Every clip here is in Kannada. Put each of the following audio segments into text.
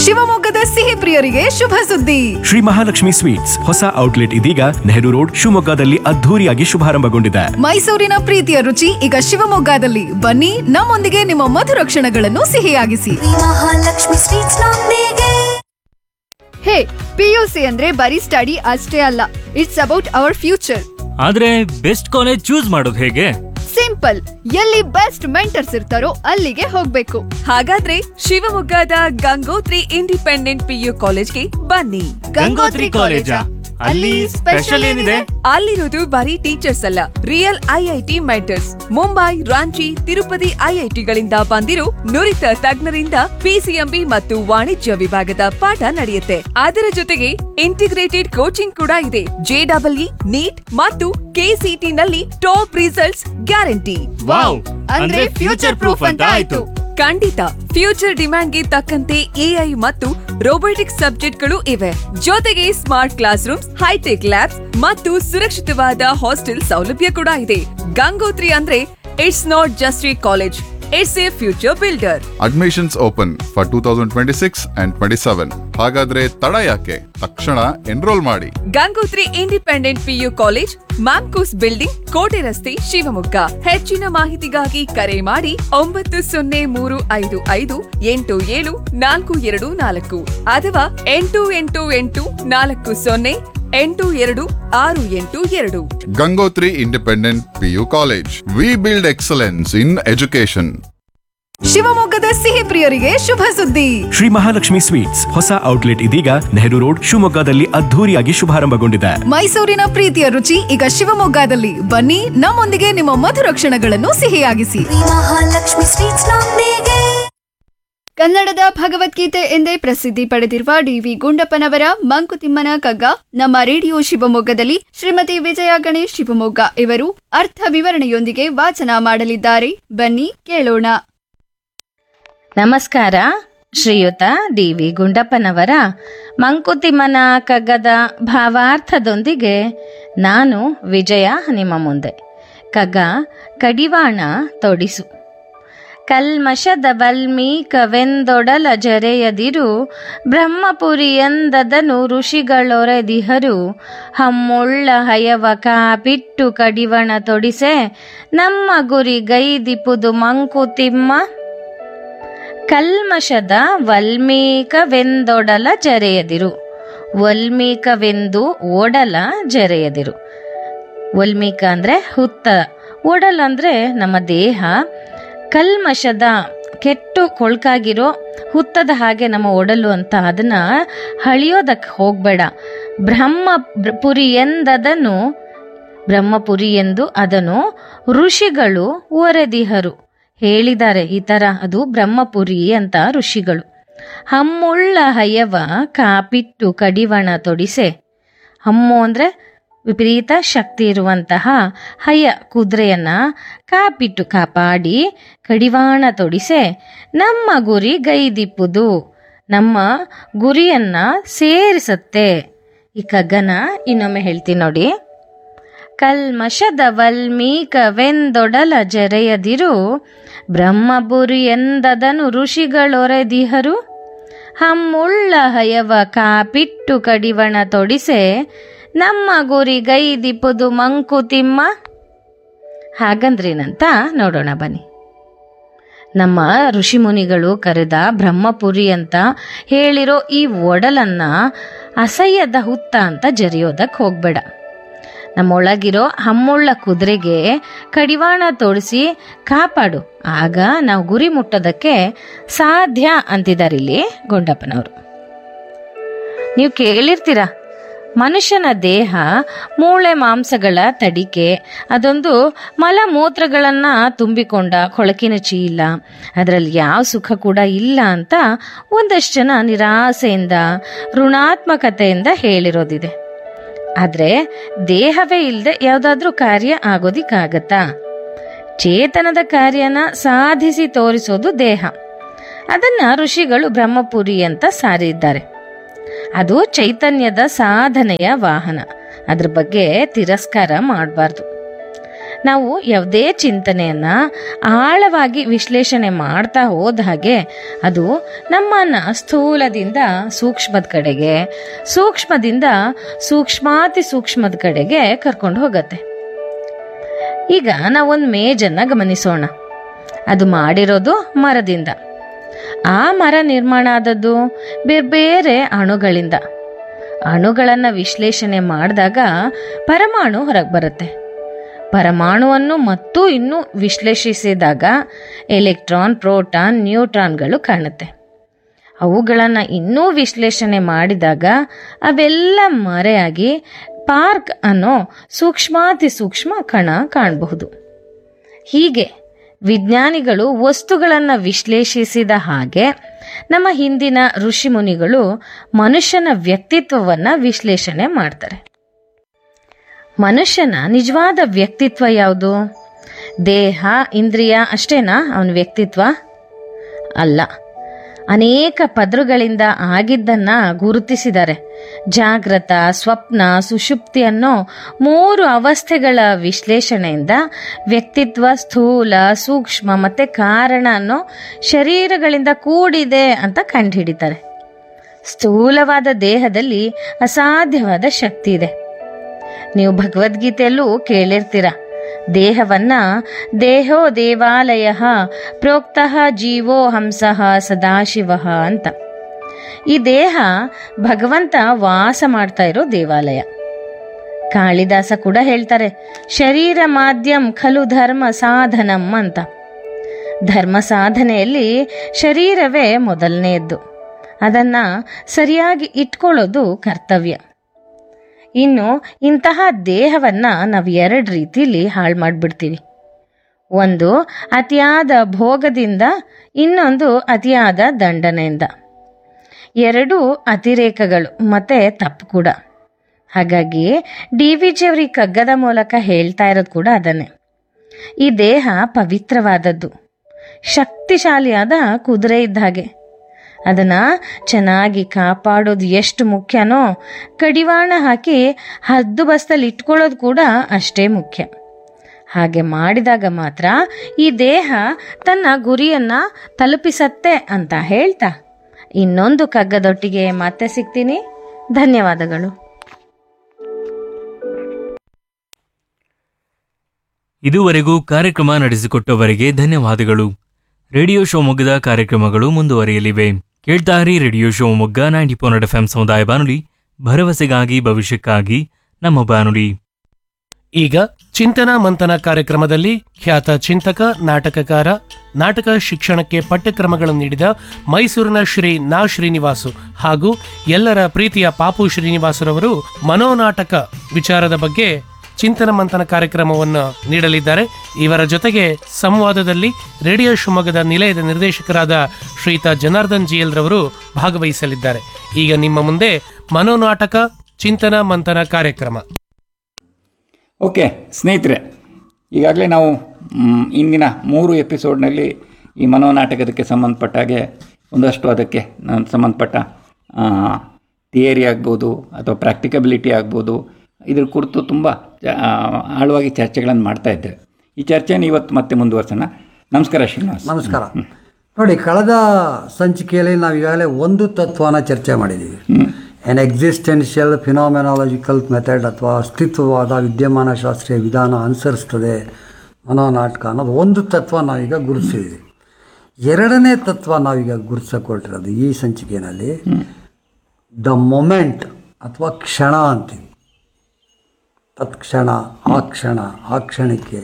ಶಿವಮೊಗ್ಗದ ಸಿಹಿ ಪ್ರಿಯರಿಗೆ ಶುಭ ಸುದ್ದಿ ಶ್ರೀ ಮಹಾಲಕ್ಷ್ಮಿ ಸ್ವೀಟ್ಸ್ ಹೊಸ ಔಟ್ಲೆಟ್ ಇದೀಗ ನೆಹರು ರೋಡ್ ಶಿವಮೊಗ್ಗದಲ್ಲಿ ಅದ್ಧೂರಿಯಾಗಿ ಶುಭಾರಂಭಗೊಂಡಿದೆ ಮೈಸೂರಿನ ಪ್ರೀತಿಯ ರುಚಿ ಈಗ ಶಿವಮೊಗ್ಗದಲ್ಲಿ ಬನ್ನಿ ನಮ್ಮೊಂದಿಗೆ ನಿಮ್ಮ ಮಧುರ ಕ್ಷಣಗಳನ್ನು ಸಿಹಿಯಾಗಿಸಿ ಮಹಾಲಕ್ಷ್ಮಿ ಸ್ವೀಟ್ಸ್ ನೊಂದಿಗೆ ಹೇ ಪಿಯುಸಿ ಅಂದ್ರೆ ಬರೀ ಸ್ಟಡಿ ಅಷ್ಟೇ ಅಲ್ಲ ಇಟ್ಸ್ ಅಬೌಟ್ ಅವರ್ ಫ್ಯೂಚರ್ ಆದ್ರೆ ಬೆಸ್ಟ್ ಕಾಲೇಜ್ ಚೂಸ್ ಮಾಡೋದು ಹೇಗೆ ಸಿಂಪಲ್ ಎಲ್ಲಿ ಬೆಸ್ಟ್ ಮೆಂಟರ್ಸ್ ಇರ್ತಾರೋ ಅಲ್ಲಿಗೆ ಹೋಗ್ಬೇಕು ಹಾಗಾದ್ರೆ ಶಿವಮೊಗ್ಗದ ಗಂಗೋತ್ರಿ ಇಂಡಿಪೆಂಡೆಂಟ್ ಪಿಯು ಕಾಲೇಜ್ಗೆ ಬನ್ನಿ ಗಂಗೋತ್ರಿ ಕಾಲೇಜಾ? ಅಲ್ಲಿ ಸ್ಪೆಷಲ್ ಏನಿದೆ? ಅಲ್ಲಿರೋದು ಬರೀ ಟೀಚರ್ಸ್ ಅಲ್ಲ real IIT mentors Mumbai Ranchi Tirupati ಐಐಟಿಗಳಿಂದ ಬಂದಿರೋ ನುರಿತ ತಜ್ಞರಿಂದ ಪಿಸಿಎಂಬಿ ಮತ್ತು ವಾಣಿಜ್ಯ ವಿಭಾಗದ ಪಾಠ ನಡೆಯುತ್ತೆ ಅದರ ಜೊತೆಗೆ ಇಂಟಿಗ್ರೇಟೆಡ್ ಕೋಚಿಂಗ್ ಕೂಡ ಇದೆ ಜೆಡಬ್ಲ್ಇ ನೀಟ್ ಮತ್ತು ಕೆಸಿಟಿ ನಲ್ಲಿ ಟಾಪ್ ರಿಸಲ್ಟ್ಸ್ ಗ್ಯಾರಂಟಿ ವಾವ್ ಅಂದ್ರೆ ಫ್ಯೂಚರ್ ಪ್ರೂಫ್ ಅಂತ ಆಯ್ತು ಖಂಡಿತ ಫ್ಯೂಚರ್ ಡಿಮ್ಯಾಂಡ್ಗೆ ತಕ್ಕಂತೆ ಎಐ ಮತ್ತು ರೋಬೋಟಿಕ್ಸ್ ಸಬ್ಜೆಕ್ಟ್ಗಳು ಇವೆ ಜೊತೆಗೆ smart class rooms hitech labs ಮತ್ತು ಸುರಕ್ಷಿತವಾದ ಹಾಸ್ಟೆಲ್ ಸೌಲಭ್ಯ ಕೂಡ ಇದೆ ಗಂಗೋತ್ರಿ ಅಂದ್ರೆ it's not just a college it's a future builder admissions open for two thousand twenty six and twenty seven ಹಾಗಾದ್ರೆ ತಡ ಯಾಕೆ ತಕ್ಷಣ ಎನ್ರೋಲ್ ಮಾಡಿ Gangotri independent PU college Mamcos building ಕೋಟೆ ರಸ್ತೆ ಶಿವಮೊಗ್ಗ ಹೆಚ್ಚಿನ ಮಾಹಿತಿಗಾಗಿ ಕರೆ ಮಾಡಿ ಒಂಬತ್ತು ಸೊನ್ನೆ ಮೂರು ಐದು ಐದು ಎಂಟು ಏಳು ನಾಲ್ಕು ಎರಡು ನಾಲ್ಕು ಅಥವಾ ಎಂಟು ಎಂಟು ಎಂಟು ನಾಲ್ಕು ಸೊನ್ನೆ ಎಂಟು ಎರಡು ಆರು ಎಂಟು ಎರಡು Gangotri independent PU college we build excellence in education ಶಿವಮೊಗ್ಗದ ಸಿಹಿ ಪ್ರಿಯರಿಗೆ ಶುಭ ಸುದ್ದಿ ಶ್ರೀ ಮಹಾಲಕ್ಷ್ಮಿ ಸ್ವೀಟ್ಸ್ ಹೊಸ ಔಟ್ಲೆಟ್ ಇದೀಗ ನೆಹರು ರೋಡ್ ಶಿವಮೊಗ್ಗದಲ್ಲಿ ಅದ್ಧೂರಿಯಾಗಿ ಶುಭಾರಂಭಗೊಂಡಿದೆ ಮೈಸೂರಿನ ಪ್ರೀತಿಯ ರುಚಿ ಈಗ ಶಿವಮೊಗ್ಗದಲ್ಲಿ ಬನ್ನಿ ನಮ್ಮೊಂದಿಗೆ ನಿಮ್ಮ ಮಧುರ ಕ್ಷಣಗಳನ್ನು ಸಿಹಿಯಾಗಿಸಿ ಮಹಾಲಕ್ಷ್ಮಿ ಸ್ವೀಟ್ಸ್ ನೊಂದಿಗೆ ಕನ್ನಡದ ಭಗವದ್ಗೀತೆ ಎಂದೇ ಪ್ರಸಿದ್ಧಿ ಪಡೆದಿರುವ ಡಿವಿ ಗುಂಡಪ್ಪನವರ ಮಂಕುತಿಮ್ಮನ ಕಗ್ಗ ನಮ್ಮ ರೇಡಿಯೋ ಶಿವಮೊಗ್ಗದಲ್ಲಿ ಶ್ರೀಮತಿ ವಿಜಯ ಗಣೇಶ್ ಶಿವಮೊಗ್ಗ ಇವರು ಅರ್ಥ ವಿವರಣೆಯೊಂದಿಗೆ ವಾಚನ ಮಾಡಲಿದ್ದಾರೆ ಬನ್ನಿ ಕೇಳೋಣ ನಮಸ್ಕಾರ ಶ್ರೀಯುತ ಡಿ ವಿ ಗುಂಡಪ್ಪನವರ ಮಂಕುತಿಮ್ಮನ ಕಗ್ಗದ ಭಾವಾರ್ಥದೊಂದಿಗೆ ನಾನು ವಿಜಯ ನಿಮ್ಮ ಮುಂದೆ ಕಗ್ಗ ಕಡಿವಾಣ ತೊಡಿಸು ಕಲ್ಮಶದ ವಲ್ಮೀಕವೆಂದೊಡಲ ಜರೆಯದಿರು ಬ್ರಹ್ಮಪುರಿಯಂದದನು ಋಷಿಗಳೊರೆದಿಹರು ಹಮ್ಮುಳ್ಳ ಹಯವ ಕಾಪಿಟ್ಟು ಕಡಿವಣ ತೊಡಿಸೆ ನಮ್ಮ ಗುರಿ ಗೈದಿಪುದು ಮಂಕುತಿಮ್ಮ ಕಲ್ಮಶದ ವಲ್ಮೀಕವೆಂದೊಡಲ ಜರೆಯದಿರು ವಲ್ಮೀಕವೆಂದು ಓಡಲ ಜರೆಯದಿರು ವಲ್ಮೀಕ ಅಂದರೆ ಹುತ್ತ ಓಡಲ ಅಂದರೆ ನಮ್ಮ ದೇಹ ಕಲ್ಮಶದ ಕೆಟ್ಟು ಕೊಳ್ಕಾಗಿರೋ ಹುತ್ತದ ಹಾಗೆ ನಮ್ಮ ಒಡಲು ಅಂತ ಅದನ್ನ ಹಳಿಯೋದಕ್ಕೆ ಹೋಗಬೇಡ ಬ್ರಹ್ಮ ಪುರಿ ಎಂದದನು ಬ್ರಹ್ಮಪುರಿ ಎಂದು ಅದನ್ನು ಋಷಿಗಳು ಒರೆದಿಹರು ಹೇಳಿದ್ದಾರೆ ಈ ಥರ ಅದು ಬ್ರಹ್ಮಪುರಿ ಅಂತ ಋಷಿಗಳು ಹಮ್ಮುಳ್ಳ ಹಯವ ಕಾಪಿಟ್ಟು ಕಡಿವಣ ತೊಡಿಸೆ ಹಮ್ಮು ಅಂದರೆ ವಿಪರೀತ ಶಕ್ತಿ ಇರುವಂತಹ ಹಯ ಕುದುರೆಯನ್ನ ಕಾಪಿಟ್ಟು ಕಾಪಾಡಿ ಕಡಿವಾಣ ತೊಡಿಸೆ ನಮ್ಮ ಗುರಿ ಗೈದಿಪ್ಪುದು ನಮ್ಮ ಗುರಿಯನ್ನ ಸೇರಿಸತ್ತೆ ಈ ಕಗ್ಗನ ಇನ್ನೊಮ್ಮೆ ಹೇಳ್ತೀನಿ ನೋಡಿ ಕಲ್ಮಶದ ವಲ್ಮೀಕವೆಂದೊಡಲ ಜರೆಯದಿರು ಬ್ರಹ್ಮಪುರಿ ಎಂದದನು ಋಷಿಗಳೊರೆದಿಹರು ಹಮ್ಮುಳ್ಳ ಹಯವ ಕಾಪಿಟ್ಟು ಕಡಿವಣ ತೊಡಿಸೆ ನಮ್ಮ ಗುರಿ ಗೈದಿಪುದು ಮಂಕುತಿಮ್ಮ ಹಾಗಂದ್ರೇನಂತ ನೋಡೋಣ ಬನ್ನಿ ನಮ್ಮ ಋಷಿಮುನಿಗಳು ಕರೆದ ಬ್ರಹ್ಮಪುರಿ ಅಂತ ಹೇಳಿರೋ ಈ ಒಡಲನ್ನ ಅಸಹ್ಯದ ಹುತ್ತ ಅಂತ ಜರಿಯೋದಕ್ಕೆ ಹೋಗ್ಬೇಡ ನಮ್ಮೊಳಗಿರೋ ಹಮ್ಮುಳ್ಳ ಕುದುರೆಗೆ ಕಡಿವಾಣ ತೋಡಿಸಿ ಕಾಪಾಡು ಆಗ ನಾವು ಗುರಿ ಮುಟ್ಟೋದಕ್ಕೆ ಸಾಧ್ಯ ಅಂತಿದ್ದಾರೆ ಇಲ್ಲಿ ಗುಂಡಪ್ಪನವರು ನೀವು ಕೇಳಿರ್ತೀರ ಮನುಷ್ಯನ ದೇಹ ಮೂಳೆ ಮಾಂಸಗಳ ತಡಿಕೆ ಅದೊಂದು ಮಲ ಮೂತ್ರಗಳನ್ನು ತುಂಬಿಕೊಂಡ ಕೊಳಕಿನ ಚೀಲ ಅದರಲ್ಲಿ ಯಾವ ಸುಖ ಕೂಡ ಇಲ್ಲ ಅಂತ ಒಂದಷ್ಟು ಜನ ನಿರಾಸೆಯಿಂದ ಋಣಾತ್ಮಕತೆಯಿಂದ ಹೇಳಿರೋದಿದೆ ಆದರೆ ದೇಹವೇ ಇಲ್ಲದೆ ಯಾವುದಾದ್ರೂ ಕಾರ್ಯ ಆಗೋದಿಕ್ಕಾಗತ್ತಾ ಚೇತನದ ಕಾರ್ಯನ ಸಾಧಿಸಿ ತೋರಿಸೋದು ದೇಹ ಅದನ್ನ ಋಷಿಗಳು ಬ್ರಹ್ಮಪುರಿ ಅಂತ ಸಾರಿದ್ದಾರೆ ಅದು ಚೈತನ್ಯದ ಸಾಧನೆಯ ವಾಹನ ಅದ್ರ ಬಗ್ಗೆ ತಿರಸ್ಕಾರ ಮಾಡಬಾರ್ದು ನಾವು ಯಾವುದೇ ಚಿಂತನೆಯನ್ನ ಆಳವಾಗಿ ವಿಶ್ಲೇಷಣೆ ಮಾಡ್ತಾ ಹೋದ ಹಾಗೆ ಅದು ನಮ್ಮನ್ನ ಸ್ಥೂಲದಿಂದ ಸೂಕ್ಷ್ಮದ ಕಡೆಗೆ ಸೂಕ್ಷ್ಮದಿಂದ ಸೂಕ್ಷ್ಮಾತಿ ಸೂಕ್ಷ್ಮದ ಕಡೆಗೆ ಕರ್ಕೊಂಡು ಹೋಗತ್ತೆ ಈಗ ನಾವೊಂದು ಮೇಜನ್ನ ಗಮನಿಸೋಣ ಅದು ಮಾಡಿರೋದು ಮರದಿಂದ ಆ ಮರ ನಿರ್ಮಾಣ ಆದದ್ದು ಬೇರೆ ಬೇರೆ ಅಣುಗಳಿಂದ ಅಣುಗಳನ್ನು ವಿಶ್ಲೇಷಣೆ ಮಾಡಿದಾಗ ಪರಮಾಣು ಹೊರಗೆ ಬರುತ್ತೆ ಪರಮಾಣುವನ್ನು ಮತ್ತು ಇನ್ನೂ ವಿಶ್ಲೇಷಿಸಿದಾಗ ಎಲೆಕ್ಟ್ರಾನ್ ಪ್ರೋಟಾನ್ ನ್ಯೂಟ್ರಾನ್ಗಳು ಕಾಣುತ್ತೆ ಅವುಗಳನ್ನು ಇನ್ನೂ ವಿಶ್ಲೇಷಣೆ ಮಾಡಿದಾಗ ಅವೆಲ್ಲ ಮರೆಯಾಗಿ ಪಾರ್ಕ್ ಅನ್ನೋ ಸೂಕ್ಷ್ಮಾತಿ ಸೂಕ್ಷ್ಮ ಕಣ ಕಾಣಬಹುದು ಹೀಗೆ ವಿಜ್ಞಾನಿಗಳು ವಸ್ತುಗಳನ್ನು ವಿಶ್ಲೇಷಿಸಿದ ಹಾಗೆ ನಮ್ಮ ಹಿಂದಿನ ಋಷಿಮುನಿಗಳು ಮನುಷ್ಯನ ವ್ಯಕ್ತಿತ್ವವನ್ನು ವಿಶ್ಲೇಷಣೆ ಮಾಡ್ತಾರೆ ಮನುಷ್ಯನ ನಿಜವಾದ ವ್ಯಕ್ತಿತ್ವ ಯಾವುದು ದೇಹ ಇಂದ್ರಿಯ ಅಷ್ಟೇನಾ ಅವನ ವ್ಯಕ್ತಿತ್ವ ಅಲ್ಲ ಅನೇಕ ಪದರುಗಳಿಂದ ಆಗಿದ್ದನ್ನ ಗುರುತಿಸಿದ್ದಾರೆ ಜಾಗೃತ ಸ್ವಪ್ನ ಸುಷುಪ್ತಿ ಅನ್ನೋ ಮೂರು ಅವಸ್ಥೆಗಳ ವಿಶ್ಲೇಷಣೆಯಿಂದ ವ್ಯಕ್ತಿತ್ವ ಸ್ಥೂಲ ಸೂಕ್ಷ್ಮ ಮತ್ತೆ ಕಾರಣ ಅನ್ನೋ ಶರೀರಗಳಿಂದ ಕೂಡಿದೆ ಅಂತ ಕಂಡುಹಿಡಿತಾರೆ ಸ್ಥೂಲವಾದ ದೇಹದಲ್ಲಿ ಅಸಾಧ್ಯವಾದ ಶಕ್ತಿ ಇದೆ ನೀವು ಭಗವದ್ಗೀತೆಯಲ್ಲೂ ಕೇಳಿರ್ತೀರ ದೇಹವನ್ನ ದೇಹೋ ದೇವಾಲಯ ಪ್ರೋಕ್ತ ಜೀವೋ ಹಂಸಃ ಸದಾಶಿವ ಅಂತ ಈ ದೇಹ ಭಗವಂತ ವಾಸ ಮಾಡ್ತಾ ಇರೋ ದೇವಾಲಯ ಕಾಳಿದಾಸ ಕೂಡ ಹೇಳ್ತಾರೆ ಶರೀರ ಮಾಧ್ಯಂ ಖಲು ಧರ್ಮ ಸಾಧನಂ ಅಂತ ಧರ್ಮ ಸಾಧನೆಯಲ್ಲಿ ಶರೀರವೇ ಮೊದಲನೆಯದ್ದು ಅದನ್ನ ಸರಿಯಾಗಿ ಇಟ್ಕೊಳ್ಳೋದು ಕರ್ತವ್ಯ ಇನ್ನು ಇಂತಹ ದೇಹವನ್ನ ನಾವು ಎರಡು ರೀತಿಲಿ ಹಾಳು ಮಾಡಿಬಿಡ್ತೀವಿ ಒಂದು ಅತಿಯಾದ ಭೋಗದಿಂದ ಇನ್ನೊಂದು ಅತಿಯಾದ ದಂಡನೆಯಿಂದ ಎರಡೂ ಅತಿರೇಕಗಳು ಮತ್ತೆ ತಪ್ಪು ಕೂಡ ಹಾಗಾಗಿ ಡಿ ವಿ ಜಿಯವ್ರ ಕಗ್ಗದ ಮೂಲಕ ಹೇಳ್ತಾ ಇರೋದು ಕೂಡ ಅದನ್ನೇ ಈ ದೇಹ ಪವಿತ್ರವಾದದ್ದು ಶಕ್ತಿಶಾಲಿಯಾದ ಕುದುರೆ ಇದ್ದ ಹಾಗೆ ಅದನ್ನ ಚೆನ್ನಾಗಿ ಕಾಪಾಡೋದು ಎಷ್ಟು ಮುಖ್ಯನೋ ಕಡಿವಾಣ ಹಾಕಿ ಹದ್ದು ಬಸ್ತಲ್ಲಿ ಇಟ್ಕೊಳ್ಳೋದು ಕೂಡ ಅಷ್ಟೇ ಮುಖ್ಯ ಹಾಗೆ ಮಾಡಿದಾಗ ಮಾತ್ರ ಈ ದೇಹ ತನ್ನ ಗುರಿಯನ್ನ ತಲುಪಿಸತ್ತೆ ಅಂತ ಹೇಳ್ತಾ ಇನ್ನೊಂದು ಕಗ್ಗದೊಟ್ಟಿಗೆ ಮತ್ತೆ ಸಿಗ್ತೀನಿ ಧನ್ಯವಾದಗಳು ಇದುವರೆಗೂ ಕಾರ್ಯಕ್ರಮ ನಡೆಸಿಕೊಟ್ಟವರಿಗೆ ಧನ್ಯವಾದಗಳು ರೇಡಿಯೋ ಶಿವಮೊಗ್ಗದ ಕಾರ್ಯಕ್ರಮಗಳು ಮುಂದುವರಿಯಲಿವೆ ಕೇಳ್ತಾರಿ ರೇಡಿಯೋ ಶಿವಮೊಗ್ಗ ನೈಂಟಿ ಪೋನೆಟ್ ಎಫ್ ಸಮುದಾಯ ಬಾನುಲಿ ಭರವಸೆಗಾಗಿ ಭವಿಷ್ಯಕ್ಕಾಗಿ ನಮ್ಮ ಬಾನುಲಿ ಈಗ ಚಿಂತನ ಮಂಥನ ಕಾರ್ಯಕ್ರಮದಲ್ಲಿ ಖ್ಯಾತ ಚಿಂತಕ ನಾಟಕಕಾರ ನಾಟಕ ಶಿಕ್ಷಣಕ್ಕೆ ಪಠ್ಯಕ್ರಮಗಳನ್ನು ನೀಡಿದ ಮೈಸೂರಿನ ಶ್ರೀ ನಾ ಶ್ರೀನಿವಾಸು ಹಾಗೂ ಎಲ್ಲರ ಪ್ರೀತಿಯ ಪಾಪು ಶ್ರೀನಿವಾಸರವರು ಮನೋನಾಟಕ ವಿಚಾರದ ಬಗ್ಗೆ ಚಿಂತನ ಮಂಥನ ಕಾರ್ಯಕ್ರಮವನ್ನು ನೀಡಲಿದ್ದಾರೆ ಇವರ ಜೊತೆಗೆ ಸಂವಾದದಲ್ಲಿ ರೇಡಿಯೋ ಶಿವಮೊಗ್ಗದ ನಿಲಯದ ನಿರ್ದೇಶಕರಾದ ಶ್ರೀಯುತ ಜನಾರ್ದನ್ ಜಿಎಲ್ ರವರು ಭಾಗವಹಿಸಲಿದ್ದಾರೆ ಈಗ ನಿಮ್ಮ ಮುಂದೆ ಮನೋನಾಟಕ ಚಿಂತನ ಮಂಥನ ಕಾರ್ಯಕ್ರಮ ಓಕೆ ಸ್ನೇಹಿತರೆ ಈಗಾಗಲೇ ನಾವು ಮ್, ಇಂದಿನ ಮೂರು ಎಪಿಸೋಡ್ನಲ್ಲಿ ಈ ಮನೋನಾಟಕದಕ್ಕೆ ಸಂಬಂಧಪಟ್ಟ ಹಾಗೆ ಒಂದಷ್ಟು ಅದಕ್ಕೆ ನ- ಸಂಬಂಧಪಟ್ಟ ಥಿಯರಿ ಆಗ್ಬೋದು ಅಥವಾ ಪ್ರಾಕ್ಟಿಕಬಿಲಿಟಿ ಆಗ್ಬೋದು ಇದ್ರ ಕುರಿತು ತುಂಬ ಚ- ಆ, ಆಳವಾಗಿ ಚರ್ಚೆಗಳನ್ನು ಮಾಡ್ತಾ ಇದ್ದೇವೆ ಈ ಚರ್ಚೆನ ಇವತ್ತು ಮತ್ತೆ ಮುಂದುವರ್ಸೋಣ ನಮಸ್ಕಾರ ಶ್ರೀನಿವಾಸ್ ನಮಸ್ಕಾರ ನೋಡಿ ಕಳೆದ ಸಂಚಿಕೆಯಲ್ಲಿ ನಾವು ಈಗಾಗಲೇ ಒಂದು ತತ್ವನ ಚರ್ಚೆ ಮಾಡಿದ್ದೀವಿ ಎನ್ ಎಕ್ಸಿಸ್ಟೆನ್ಷಿಯಲ್ ಫಿನಾಮಿನಾಲಜಿಕಲ್ ಮೆಥಡ್ ಅಥವಾ ಅಸ್ತಿತ್ವವಾದ ವಿದ್ಯಮಾನ ಶಾಸ್ತ್ರೀಯ ವಿಧಾನ ಅನುಸರಿಸ್ತದೆ ಮನೋನಾಟಕ ಅನ್ನೋದು ಒಂದು ತತ್ವ ನಾವೀಗ ಗುರುತಿಸಿದ್ದೀವಿ ಎರಡನೇ ತತ್ವ ನಾವೀಗ ಗುರುತಿಸಿಕೊಟ್ಟಿರೋದು ಈ ಸಂಚಿಕೆಯಲ್ಲಿ ದ ಮೊಮೆಂಟ್ ಅಥವಾ ಕ್ಷಣ ಅಂತೀವಿ ತತ್ಕ್ಷಣ ಆ ಕ್ಷಣ ಆ ಕ್ಷಣಕ್ಕೆ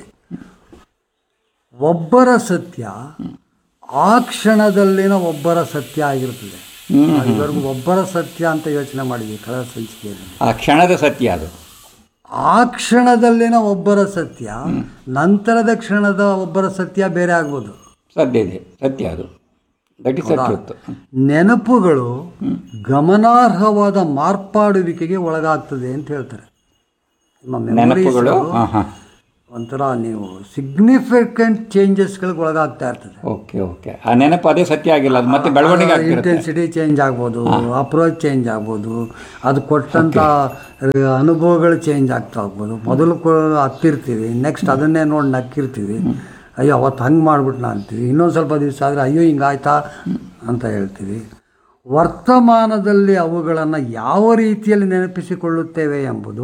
ಒಬ್ಬರ ಸತ್ಯ ಆ ಕ್ಷಣದಲ್ಲಿನ ಒಬ್ಬರ ಸತ್ಯ ಆಗಿರ್ತದೆ ನಾವಿವರೆಗೂ ಒಬ್ಬರ ಸತ್ಯ ಅಂತ ಯೋಚನೆ ಮಾಡಿದ್ವಿ ಕಳೆದ ಸಂಚಿಕೆಯಲ್ಲಿ ಆ ಕ್ಷಣದ ಸತ್ಯ ಅದು ಆ ಕ್ಷಣದಲ್ಲಿನ ಒಬ್ಬರ ಸತ್ಯ ನಂತರದ ಕ್ಷಣದ ಒಬ್ಬರ ಸತ್ಯ ಬೇರೆ ಆಗ್ಬೋದು ಸತ್ಯ ಇದೆ ಸತ್ಯ ಅದು ದಟ್ ಇಸ್ ಸತ್ಯ ಹೊತ್ತು ನೆನಪುಗಳು ಗಮನಾರ್ಹವಾದ ಮಾರ್ಪಾಡುವಿಕೆಗೆ ಒಳಗಾಗ್ತದೆ ಅಂತ ಹೇಳ್ತಾರೆ ನಿಮ್ಮ ನೆನಪುಗಳು memories ಹಾಂ ಹಾಂ ಒಂಥರ ನೀವು ಸಿಗ್ನಿಫಿಕೆಂಟ್ ಚೇಂಜಸ್ಗಳಿಗೆ ಒಳಗಾಗ್ತಾ ಇರ್ತದೆ ಓಕೆ ಓಕೆ ಆ ನೆನಪು ಅದೇ ಸತ್ಯ ಆಗಿಲ್ಲ ಅದು ಮತ್ತೆ ಬೆಳವಣಿಗೆ ಆಗ್ತಿರುತ್ತೆ ಇಂಟೆನ್ಸಿಟಿ ಚೇಂಜ್ ಆಗ್ಬೋದು ಅಪ್ರೋಚ್ ಚೇಂಜ್ ಆಗ್ಬೋದು ಅದು ಕೊಟ್ಟಂಥ ಅನುಭವಗಳು ಚೇಂಜ್ ಆಗ್ತಾ ಹೋಗ್ಬೋದು ಮೊದಲು ಕೊ ಹತ್ತಿರ್ತೀವಿ ನೆಕ್ಸ್ಟ್ ಅದನ್ನೇ ನೋಡಿ ನಕ್ಕಿರ್ತೀವಿ ಅಯ್ಯೋ ಅವತ್ತು ಹಂಗೆ ಮಾಡ್ಬಿಟ್ನ ಅಂತೀವಿ ಇನ್ನೊಂದು ಸ್ವಲ್ಪ ದಿವಸ ಆದರೆ ಅಯ್ಯೋ ಹಿಂಗಾಯ್ತಾ ಅಂತ ಹೇಳ್ತೀವಿ ವರ್ತಮಾನದಲ್ಲಿ ಅವುಗಳನ್ನು ಯಾವ ರೀತಿಯಲ್ಲಿ ನೆನಪಿಸಿಕೊಳ್ಳುತ್ತೇವೆ ಎಂಬುದು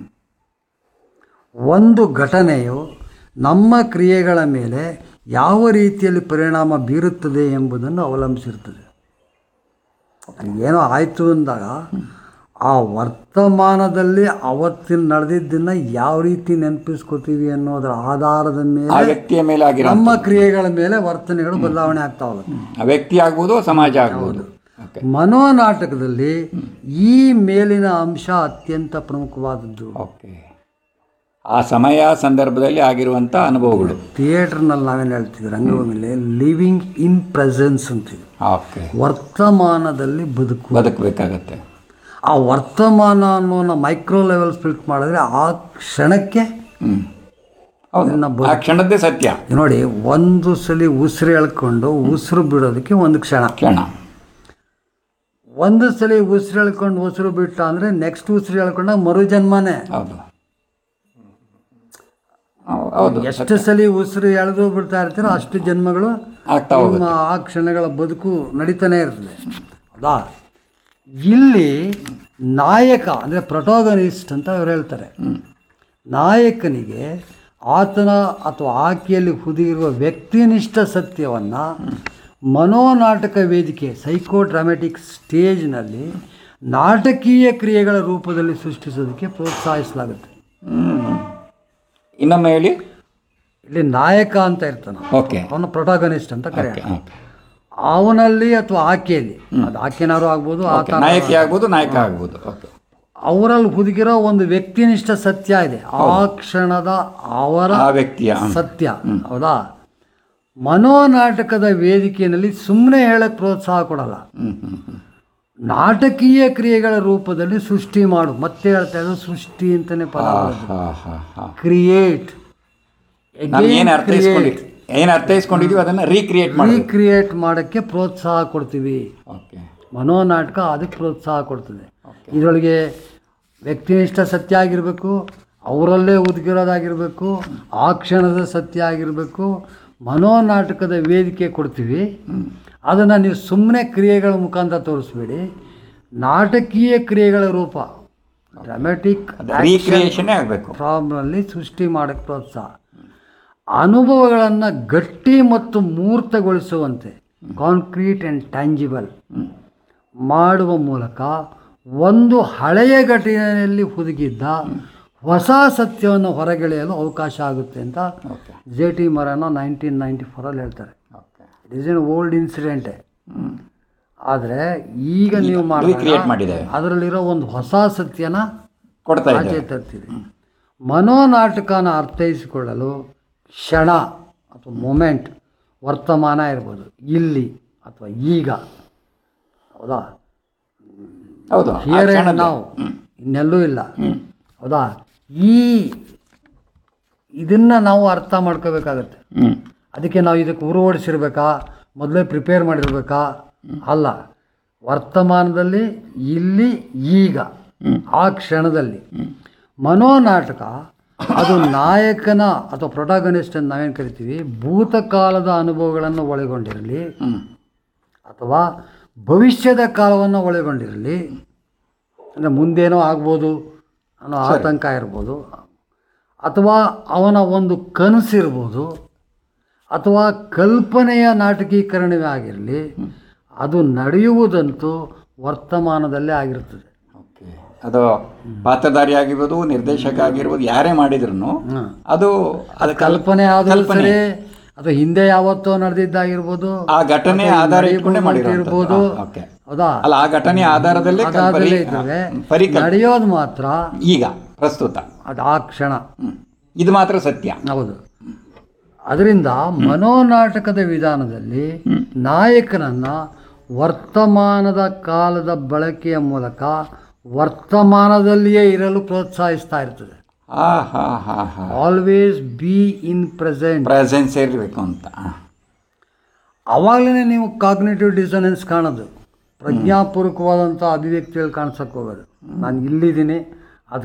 ಒಂದು ಘಟನೆಯು ನಮ್ಮ ಕ್ರಿಯೆಗಳ ಮೇಲೆ ಯಾವ ರೀತಿಯಲ್ಲಿ ಪರಿಣಾಮ ಬೀರುತ್ತದೆ ಎಂಬುದನ್ನು ಅವಲಂಬಿಸಿರ್ತದೆ ಏನೋ ಆಯಿತು ಅಂದಾಗ ಆ ವರ್ತಮಾನದಲ್ಲಿ ಅವತ್ತಿನ ನಡೆದಿದ್ದನ್ನು ಯಾವ ರೀತಿ ನೆನಪಿಸ್ಕೋತೀವಿ ಅನ್ನೋದರ ಆಧಾರದ ಆ ಮೇಲೆ ವ್ಯಕ್ತಿಯ ಮೇಲೆ ಆಗಿರೋ ನಮ್ಮ ಕ್ರಿಯೆಗಳ ಮೇಲೆ ವರ್ತನೆಗಳು ಬದಲಾವಣೆ ಆಗ್ತಾ ಹೋಗುತ್ತೆ ಆ ವ್ಯಕ್ತಿ ಆಗ್ಬೋದು ಸಮಾಜ ಆಗ್ಬೋದು ಓಕೆ ಮನೋನಾಟಕದಲ್ಲಿ ಈ ಮೇಲಿನ ಅಂಶ ಅತ್ಯಂತ ಪ್ರಮುಖವಾದದ್ದು ಓಕೆ ಆ ಸಮಯ ಸಂದರ್ಭದಲ್ಲಿ ಆಗಿರುವಂಥ ಅನುಭವಗಳು ಥಿಯೇಟರ್ನಲ್ಲಿ ನಾವೇನು ಹೇಳ್ತೀವಿ ರಂಗಭೂಮಿಲಿ ಲಿವಿಂಗ್ ಇನ್ ಪ್ರೆಸೆನ್ಸ್ ಅಂತೀವಿ ಓಕೆ ವರ್ತಮಾನದಲ್ಲಿ ಬದುಕು ಬದುಕಬೇಕಾಗತ್ತೆ ಆ ವರ್ತಮಾನ ಅನ್ನೋನ ಮೈಕ್ರೋ ಲೆವೆಲ್ ಸ್ಪಿಲ್ಟ್ ಮಾಡಿದ್ರೆ ಆ ಕ್ಷಣಕ್ಕೆ ಹ್ಮ್ ಹೌದು ಇದನ್ನ ಬದು- ಆ ಕ್ಷಣದ್ದೇ ಸತ್ಯ ನೋಡಿ ಒಂದು ಸಲ ಉಸಿರು ಎಳ್ಕೊಂಡು ಉಸಿರು ಬಿಡೋದಕ್ಕೆ ಒಂದು ಕ್ಷಣ ಕ್ಷಣ ಒಂದು ಸಲ ಉಸಿರು ಎಳ್ಕೊಂಡು ಉಸಿರು ಬಿಟ್ಟ ಅಂದರೆ ನೆಕ್ಸ್ಟ್ ಉಸಿರು ಎಳ್ಕೊಂಡಾಗ ಮರು ಜನ್ಮನೇ ಹೌದು ಹೌ- ಹೌದು ಎಷ್ಟು ಸಲ ಉಸಿರು ಎಳೆದು ಬಿಡ್ತಾ ಇರ್ತೀರೋ ಅಷ್ಟು ಜನ್ಮಗಳು ಆಗ್ತಾ ನಿಮ್ಮ ಹೋಗುತ್ತೆ ಆ ಕ್ಷಣಗಳ ಬದುಕು ನಡೀತಾನೆ ಇರ್ತದೆ ಹೌದಾ ಇಲ್ಲಿ ನಾಯಕ ಅಂದರೆ ಪ್ರೊಟೋಗನಿಸ್ಟ್ ಅಂತ ಅವ್ರು ಹೇಳ್ತಾರೆ ನಾಯಕನಿಗೆ ಆತನ ಅಥವಾ ಆಕೆಯಲ್ಲಿ ಹುದುಗಿರುವ ವ್ಯಕ್ತಿನಿಷ್ಠ ಸತ್ಯವನ್ನು ಮನೋನಾಟಕ ವೇದಿಕೆ ಸೈಕೋ ಡ್ರಾಮ್ಯಾಟಿಕ್ ಸ್ಟೇಜ್ನಲ್ಲಿ ನಾಟಕೀಯ ಕ್ರಿಯೆಗಳ ರೂಪದಲ್ಲಿ ಸೃಷ್ಟಿಸೋದಕ್ಕೆ ಪ್ರೋತ್ಸಾಹಿಸಲಾಗುತ್ತೆ ಹ್ಮ್. ಇನ್ನೊಮ್ಮೆ ಹೇಳಿ ಇಲ್ಲಿ ನಾಯಕ ಅಂತ ಇರ್ತಾನೆ ಓಕೆ ಅವನ ಪ್ರೊಟಾಗನಿಸ್ಟ್ ಅಂತ ಓಕೆ ಕರೆಯೋಣ ಓಕೆ ಅವನಲ್ಲಿ ಅಥವಾ ಆಕೆಯಲ್ಲಿ ಅದು ಆಕೆನಾರು ಆಗ್ಬೋದು ಓಕೆ ಆತ ನಾಯಕಿ ಆಗ್ಬೋದು ನಾಯಕ ಆಗ್ಬೋದು ಓಕೆ ಅವರಲ್ಲಿ ಹುದುಗಿರೋ ಒಂದು ವ್ಯಕ್ತಿನಿಷ್ಠ ಸತ್ಯ ಇದೆ ಆ ಕ್ಷಣದ ಅವರ ಆ ವ್ಯಕ್ತಿಯ ಹ್ಮ್. ಸತ್ಯ ಹೌದಾ ಮನೋನಾಟಕದ ವೇದಿಕೆಯಲ್ಲಿ ಸುಮ್ಮನೆ ಹೇಳಕ್ ಪ್ರೋತ್ಸಾಹ ಕೊಡಲ್ಲ ಹ್ಮ್ ಹ್ಮ್ ಹ್ಮ್ ನಾಟಕೀಯ ಕ್ರಿಯೆಗಳ ರೂಪದಲ್ಲಿ ಸೃಷ್ಟಿ ಮಾಡು ಮತ್ತೆ ಹೇಳ್ತಾ ಇರೋದು ಸೃಷ್ಟಿ ಅಂತಾನೆ ಪದ ಹಾ ಹಾ ಹಾ ಕ್ರಿಯೇಟ್ ನಾವು ಏನು ಅರ್ಥೈಸ್ಕೊಂಡಿದ್ವಿ ಏನು ಅರ್ಥೈಸ್ಕೊಂಡಿದೀವಿ ಅದನ್ನ ರೀಕ್ರಿಯೇಟ್ ಮಾಡಿ ರೀಕ್ರಿಯೇಟ್ ಮಾಡೋಕ್ಕೆ ಪ್ರೋತ್ಸಾಹ ಕೊಡ್ತೀವಿ ಓಕೆ ಮನೋನಾಟಕ ಅದಕ್ಕೆ ಪ್ರೋತ್ಸಾಹ ಕೊಡ್ತದೆ ಇದರೊಳಗೆ ವ್ಯಕ್ತಿನಿಷ್ಠ ಸತ್ಯ ಆಗಿರಬೇಕು ಅವರಲ್ಲೇ ಉದ್ಗಿರೋದಾಗಿರಬೇಕು ಆ ಕ್ಷಣದ ಸತ್ಯ ಆಗಿರಬೇಕು ಮನೋನಾಟಕದ ವೇದಿಕೆ ಕೊಡ್ತೀವಿ ಅದನ್ನು ನೀವು ಸುಮ್ಮನೆ ಕ್ರಿಯೆಗಳ ಮುಖಾಂತರ ತೋರಿಸ್ಬೇಡಿ ನಾಟಕೀಯ ಕ್ರಿಯೆಗಳ ರೂಪ ಡ್ರಾಮ್ಯಾಟಿಕ್ ರೀಕ್ರಿಯೇಷನ್ನೇ ಆಗಬೇಕು ಫಾರ್ಮ್ನಲ್ಲಿ ಸೃಷ್ಟಿ ಮಾಡೋಕ್ಕೆ ಪ್ರೋತ್ಸಾಹ ಅನುಭವಗಳನ್ನು ಗಟ್ಟಿ ಮತ್ತು ಮೂರ್ತಗೊಳಿಸುವಂತೆ ಕಾಂಕ್ರೀಟ್ ಆ್ಯಂಡ್ ಟ್ಯಾಂಜಿಬಲ್ ಮಾಡುವ ಮೂಲಕ ಒಂದು ಹಳೆಯ ಘಟನೆಯಲ್ಲಿ ಹುದುಗಿದ್ದ ಹೊಸ ಸತ್ಯವನ್ನು ಹೊರಗೆಳೆಯಲು ಅವಕಾಶ ಆಗುತ್ತೆ ಅಂತ ಜೆ ಟಿ ಮರನ ನೈನ್ಟೀನ್ ನೈಂಟಿ ಫೋರಲ್ಲಿ ಹೇಳ್ತಾರೆ ಇಟ್ ಈಸ್ ಎನ್ ಓಲ್ಡ್ ಇನ್ಸಿಡೆಂಟೇ ಆದರೆ ಈಗ ನೀವು recreate ಮಾಡಿ ಮಾಡಿದ್ದೇವೆ. ಅದರಲ್ಲಿರೋ ಒಂದು ಹೊಸ ಸತ್ಯನ ಕೊಡ್ತಾ ಆಚೆ ಇದ್ದೇವೆ ತರ್ತೀವಿ ಮನೋನಾಟಕನ ಅರ್ಥೈಸಿಕೊಳ್ಳಲು ಕ್ಷಣ ಅಥವಾ ಮೊಮೆಂಟ್ ವರ್ತಮಾನ ಇರ್ಬೋದು ಇಲ್ಲಿ ಅಥವಾ ಈಗ ಹೌದಾ ಹೌದು ಆ ಹಿಯರ್ ಆ್ಯಂಡ್ ಕ್ಷಣದ್ದು. ನಾವು ಇನ್ನೆಲ್ಲೂ ಇಲ್ಲ ಹೌದಾ ಈ ಇದನ್ನು ನಾವು ಅರ್ಥ ಮಾಡ್ಕೋಬೇಕಾಗತ್ತೆ ಹ್ಮ್ ಅದಕ್ಕೆ ನಾವು ಇದಕ್ಕೆ ಉರು ಓಡಿಸಿರ್ಬೇಕಾ ಮೊದಲೇ ಪ್ರಿಪೇರ್ ಮಾಡಿರ್ಬೇಕಾ ಅಲ್ಲ ವರ್ತಮಾನದಲ್ಲಿ ಇಲ್ಲಿ ಈಗ ಆ ಕ್ಷಣದಲ್ಲಿ ಮನೋನಾಟಕ ಅದು ನಾಯಕನ ಅಥವಾ ಪ್ರೊಟಾಗನಿಸ್ಟ್ ಅಂತ ನಾವೇನು ಕರಿತೀವಿ ಭೂತಕಾಲದ ಅನುಭವಗಳನ್ನು ಒಳಗೊಂಡಿರಲಿ ಅಥವಾ ಭವಿಷ್ಯದ ಕಾಲವನ್ನು ಒಳಗೊಂಡಿರಲಿ ಅಂದರೆ ಮುಂದೇನೋ ಆಗ್ಬೋದು ಅನ್ನೋ ಆತಂಕ ಇರ್ಬೋದು ಅಥವಾ ಅವನ ಒಂದು ಕನಸಿರ್ಬೋದು ಅಥವಾ ಕಲ್ಪನೆಯ ನಾಟಕೀಕರಣವೇ ಆಗಿರಲಿ ಅದು ನಡೆಯುವುದಂತೂ ವರ್ತಮಾನದಲ್ಲೇ ಆಗಿರ್ತದೆ ಓಕೆ ಅದು ಪಾತ್ರಧಾರಿ ಆಗಿರ್ಬೋದು ನಿರ್ದೇಶಕ ಆಗಿರ್ಬೋದು ಯಾರೇ ಮಾಡಿದ್ರು ಅದು ಅದು ಕಲ್ಪನೆ ಆದರೂ ಕಲ್ಪನೆ. ಸರಿ ಅಥವಾ ಹಿಂದೆ ಯಾವತ್ತೋ ನಡೆದಿದ್ದಾಗಿರ್ಬೋದು ಆ ಘಟನೆ ಅಥವಾ ಆಧಾರ ನಡೆಯುವ ಇಟ್ಕೊಂಡೇ ಮಾಡಿರೋಂಥದ್ದು. ಇರ್ಬೋದು ಹಾ, ಓಕೆ. ಹೌದಾ ಅಲ್ಲ ಆ ಘಟನೆಯ ಆಧಾರದಲ್ಲೇ ಕಲ್ಪನೆ- ಆಧಾರದಲ್ಲೇ ಇದ್ದಾವೆ ಹಾ, ಪರಿಕಲ್ಪನೆ. ನಡೆಯೋದು ಮಾತ್ರ ಈಗ ಪ್ರಸ್ತುತ ಅದು ಆ ಕ್ಷಣ ಹ್ಮ್. ಇದು ಮಾತ್ರ ಸತ್ಯ ಹೌದು ಅದರಿಂದ ಮನೋನಾಟಕದ ವಿಧಾನದಲ್ಲಿ ನಾಯಕನನ್ನ ವರ್ತಮಾನದ ಕಾಲದ ಬಳಕೆಯ ಮೂಲಕ ವರ್ತಮಾನದಲ್ಲಿಯೇ ಇರಲು ಪ್ರೋತ್ಸಾಹಿಸ್ತಾ ಇರ್ತದೆ ಹಾ ಹಾ ಹಾ ಹಾ always be in present presence ಇರಬೇಕು ಅಂತ ಆ. ಆವಾಗಲೇ ನೀವು ಕಾಗ್ನೇಟಿವ್ ಡಿಸನೆನ್ಸ್ ಕಾಣೋದು ಪ್ರಜ್ಞಾಪೂರ್ವಕವಾದಂಥ ಅಭಿವ್ಯಕ್ತಿಗಳು ಕಾಣಿಸೋಕೆ ಹೋಗೋದು ನಾನು ಇಲ್ಲಿದ್ದೀನಿ